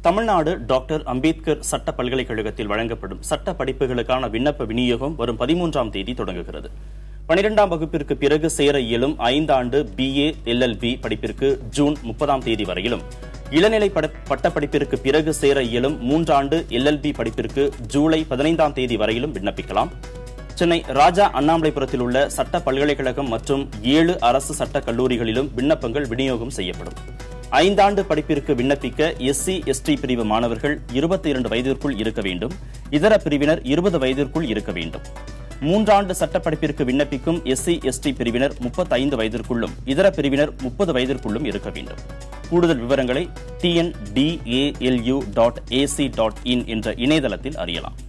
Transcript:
Tamil Nadu doctor Ambedkar சட்ட பல்கலைக்கழகத்தில் வழங்கப்படும் சட்ட படிப்புகளுக்கான விண்ணப்ப விநியோகம் வரும் பதிமூன்றாம் தேதி தொடங்குகிறது பனிரெண்டாம் வகுப்பிற்கு பிறகு சேர இயலும் ஐந்தாண்டு பிஏ எல்எல்பி படிப்பிற்கு ஜூன் முப்பதாம் தேதி வரையிலும் இளநிலை பட- பட்டப்படிப்பிற்கு பிறகு சேர இயலும் மூன்றாண்டு எல்எல்பி படிப்பிற்கு ஜூலை பதினைந்தாம் தேதி வரையிலும் விண்ணப்பிக்கலாம் சென்னை ராஜா அண்ணாமலைபுரத்தில் உள்ள சட்ட பல்கலைக்கழகம் மற்றும் ஏழு அரசு சட்ட கல்லூரிகளிலும் விண்ணப்பங்கள் விநியோகம் செய்யப்படும் ஐந்தாண்டு படிப்பிற்கு விண்ணப்பிக்க எஸ்சி எஸ்டி பிரிவு மாணவர்கள் இருபத்தி இரண்டு வயதிற்குள் இருக்க வேண்டும் இதர பிரிவினர் இருபது வயதிற்குள் இருக்க வேண்டும் மூன்றாண்டு சட்டப்படிப்பிற்கு விண்ணப்பிக்கும் எஸ்சி எஸ்டி பிரிவினர் 35 வயதிற்குள்ளும் இதர பிரிவினர் முப்பது வயதிற்குள்ளும் இருக்க வேண்டும் கூடுதல் விவரங்களை TNDALU dot ac dot in என்ற இணையதளத்தில் அறியலாம்